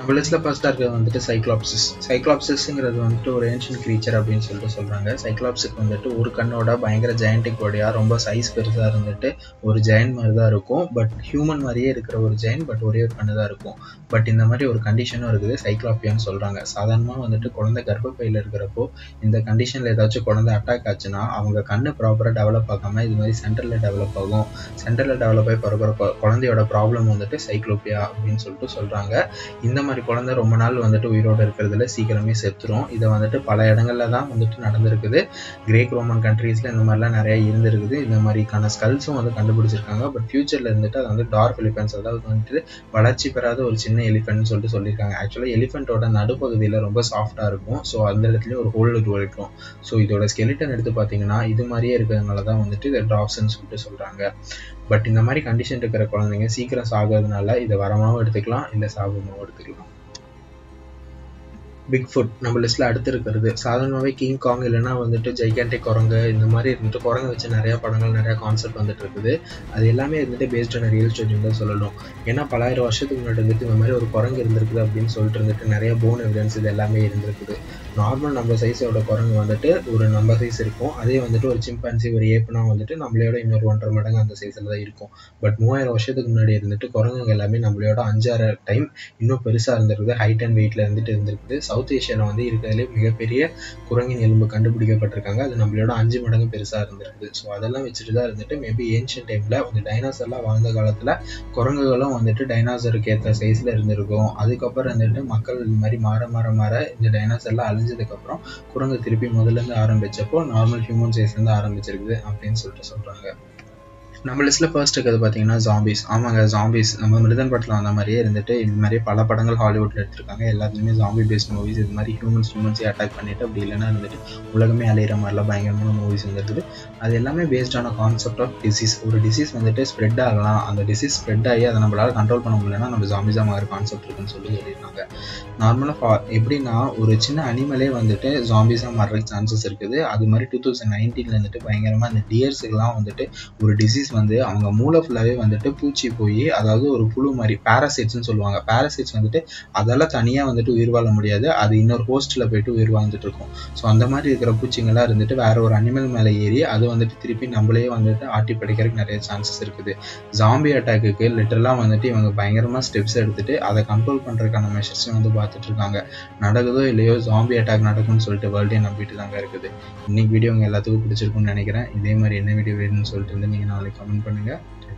நம்ம லிஸ்ட்டில் ஃபர்ஸ்ட்டாக இருக்கிறது வந்துட்டு சைக்ளாப்சிஸ் சைக்ளாப்சிஸ்ங்கிறது வந்துட்டு ஒரு ஏன்ஷியன் க்ரீச்சர் அப்படின்னு சொல்லிட்டு சொல்கிறாங்க சைக்ளாப்ஸுக்கு வந்துட்டு ஒரு கண்ணோட பயங்கர ஜெயண்டிக் பாடியாக ரொம்ப சைஸ் பெருசாக இருந்துட்டு ஒரு ஜெயண்ட் மாதிரி தான் இருக்கும் பட் ஹியூமன் மாதிரியே இருக்கிற ஒரு ஜெயண்ட் பட் ஒரே ஒரு கண்ணு தான் இருக்கும் பட் இந்த மாதிரி ஒரு கண்டிஷனும் இருக்குது சைக்ளாப்பியான்னு சொல்கிறாங்க சாதாரணமாக வந்துட்டு குழந்தை கர்ப்பப்பையில் இருக்கிறப்போ இந்த கண்டிஷனில் ஏதாச்சும் குழந்தை அட்டாக் ஆச்சுன்னா அவங்க கண்ணு ப்ராப்பராக டெவலப் ஆகாமல் இது மாதிரி சென்டரில் டெவலப் ஆகும் சென்டரில் டெவலப் ஆகி பிறகுற குழந்தையோட ப்ராப்ளம் வந்துட்டு சைக்ளோப்பியா அப்படின்னு சொல்லிட்டு சொல்கிறாங்க இந்த மாதிரி குழந்தை ரொம்ப நாள் வந்துட்டு உயிரோடு இருக்கிறதுல சீக்கிரமே செத்துரும் இதை வந்துட்டு பல இடங்கள்ல தான் வந்துட்டு நடந்திருக்குது கிரேக் ரோமன் கண்ட்ரீஸ்ல இந்த மாதிரிலாம் நிறைய இருந்திருக்குது இந்த மாதிரிக்கான ஸ்கல்ஸும் வந்து கண்டுபிடிச்சிருக்காங்க பட் ஃபியூச்சர்ல இருந்துட்டு அது வந்து டார்க் எலிஃபென்ட்ஸ் அதாவது வந்துட்டு வளர்ச்சி பெறாத ஒரு சின்ன எலிஃபென்ட்னு சொல்லிட்டு சொல்லியிருக்காங்க ஆக்சுவலாக எலிஃபென்ட்டோட நடுப்பகுதியில் ரொம்ப சாஃப்டாக இருக்கும் ஸோ அந்த இடத்துலயும் ஒரு ஹோல் இருக்கும் ஸோ இதோட ஸ்கெலிட்டன் எடுத்து பார்த்தீங்கன்னா இது மாதிரியே இருக்கிறதுனால தான் வந்துட்டு இதை டாப்ஸ்ன்னு சொல்லிட்டு சொல்கிறாங்க பட் இந்த மாதிரி கண்டிஷன் இருக்கிற குழந்தைங்க சீக்கிரம் சாகிறதுனால இதை வரமாவும் எடுத்துக்கலாம் இல்லை சாபமாவும் எடுத்துக்கலாம் பிக் ஃபுட் நம்ம லிஸ்ட்டில் அடுத்து இருக்கிறது சாதாரணமாகவே கிங் காங் இல்லைன்னா வந்துட்டு ஜெய்காண்டிக் குரங்கு இந்த மாதிரி இருந்துட்டு குரங்கு வச்சு நிறையா படங்கள் நிறையா கான்செப்ட் வந்துட்டு இருக்குது அது எல்லாமே இருந்துட்டு பேஸ்ட் ஆன் ரியல் ஸ்டோரின்னு தான் சொல்லணும் ஏன்னா பலாயிரம் வருஷத்துக்கு முன்னாடி வந்துட்டு இந்த மாதிரி ஒரு குரங்கு இருந்திருக்குது அப்படின்னு சொல்லிட்டு இருந்துட்டு நிறைய போன் எவிடன்ஸ் இது எல்லாமே இருந்திருக்குது நார்மல் நம்ம சைஸோட குரங்கு வந்துட்டு ஒரு நம்ம சைஸ் இருக்கும் அதே வந்துட்டு ஒரு சிம்பான்சி ஒரு ஏப்புனா வந்துட்டு நம்மளையோட இன்னொரு ஒன்றரை மடங்கு அந்த சைஸில் தான் இருக்கும் பட் மூவாயிரம் வருஷத்துக்கு முன்னாடி இருந்துட்டு குரங்குங்க எல்லாமே நம்மளையோட அஞ்சாறு டைம் இன்னும் பெருசாக இருந்திருக்குது ஹைட் அண்ட் வெயிட்டில் இருந்துட்டு இருந்திருக்குது சவுத் ஏஷியாவில் வந்து இருக்கிறதுலே மிகப்பெரிய குரங்கின் எலும்பு கண்டுபிடிக்கப்பட்டிருக்காங்க அது நம்மளோட அஞ்சு மடங்கு பெருசாக இருந்திருக்குது ஸோ அதெல்லாம் வச்சுட்டு தான் இருந்துட்டு மேபி ஏன்ஷியன் டைமில் வந்து டைனாசர்லாம் வாழ்ந்த காலத்தில் குரங்குகளும் வந்துட்டு டைனாசருக்கு ஏற்ற சைஸில் இருந்திருக்கும் அதுக்கப்புறம் வந்துட்டு மக்கள் இந்த மாதிரி மாற மாற மாற இந்த டைனாசர்லாம் அழிஞ்சதுக்கப்புறம் குரங்கு திருப்பி முதல்ல இருந்து ஆரம்பிச்சப்போ நார்மல் ஹியூமன் சைஸ்லேருந்து ஆரம்பிச்சிருக்குது அப்படின்னு சொல்லிட்டு சொல்கிறாங்க நம்ம லிஸ்ட்டில் ஃபர்ஸ்ட் இருக்கிறது பார்த்தீங்கன்னா ஜாம்பிஸ் ஆமாங்க ஜாம்பிஸ் நம்ம மிருதன் படத்தில் அந்த மாதிரியே இருந்துட்டு இது மாதிரி பல படங்கள் ஹாலிவுட்டில் எடுத்திருக்காங்க எல்லாத்துலேயுமே ஜாம்பி பேஸ்ட் மூவிஸ் இது மாதிரி ஹியூமன்ஸ் ஹியூமன்ஸே அட்டாக் பண்ணிட்டு அப்படி இல்லைன்னா இருந்துட்டு உலகமே அலையிற மாதிரிலாம் பயங்கரமான மூவிஸ் வந்துருக்குது அது எல்லாமே பேஸ்டான கான்செப்ட் ஆஃப் டிசீஸ் ஒரு டிசீஸ் வந்துட்டு ஸ்ப்ரெட் ஆகலாம் அந்த டிசீஸ் ஸ்ப்ரெட் ஆகி அதை நம்மளால கண்ட்ரோல் பண்ண முடியலன்னா நம்ம ஜாம்பிஸாக மாதிரி கான்செப்ட் இருக்குன்னு சொல்லி சொல்லியிருக்காங்க நார்மலாக எப்படின்னா ஒரு சின்ன அனிமலே வந்துட்டு ஜாம்பிஸாக மாறுறதுக்கு சான்சஸ் இருக்குது அது மாதிரி டூ தௌசண்ட் நைன்டீனில் வந்துட்டு பயங்கரமாக அந்த டியர்ஸுக்கெல்லாம் வந்துட்டு ஒரு டிசீஸ் வந்து அவங்க மூளை ஃபுல்லாகவே வந்துட்டு பூச்சி போய் அதாவது ஒரு புழு மாதிரி பேராசைட்ஸ்னு சொல்லுவாங்க பேராசைட்ஸ் வந்துட்டு அதெல்லாம் தனியாக வந்துட்டு உயிர் வாழ முடியாது அது இன்னொரு ஹோஸ்ட்டில் போயிட்டு உயிர் வாழ்ந்துட்டு இருக்கும் ஸோ அந்த மாதிரி இருக்கிற பூச்சிங்கெல்லாம் இருந்துட்டு வேற ஒரு அனிமல் மேலே ஏறி அது வந்துட்டு திருப்பி நம்மளே வந்துட்டு ஆட்டி படிக்கிறதுக்கு நிறைய சான்சஸ் இருக்குது ஜாம்பி அட்டாக்குக்கு லிட்டரலாக வந்துட்டு இவங்க பயங்கரமாக ஸ்டெப்ஸ் எடுத்துட்டு அதை கண்ட்ரோல் பண்ணுறதுக்கான மெஷர்ஸையும் வந்து பார்த்துட்டு இருக்காங்க நடக்குதோ இல்லையோ ஜாம்பி அட்டாக் நடக்கும்னு சொல்லிட்டு வேர்ல்டே நம்பிட்டு தாங்க இருக்குது இன்னைக்கு வீடியோ உங்க எல்லாத்துக்கும் பிடிச்சிருக்கும்னு நினைக்கிறேன் இதே மாதிரி என்ன வீடியோ வேணும்னு சொல்லிட்டு இருந்து நீங்கள் நாளைக்கு கமெண்ட் பண்ணுங்கள்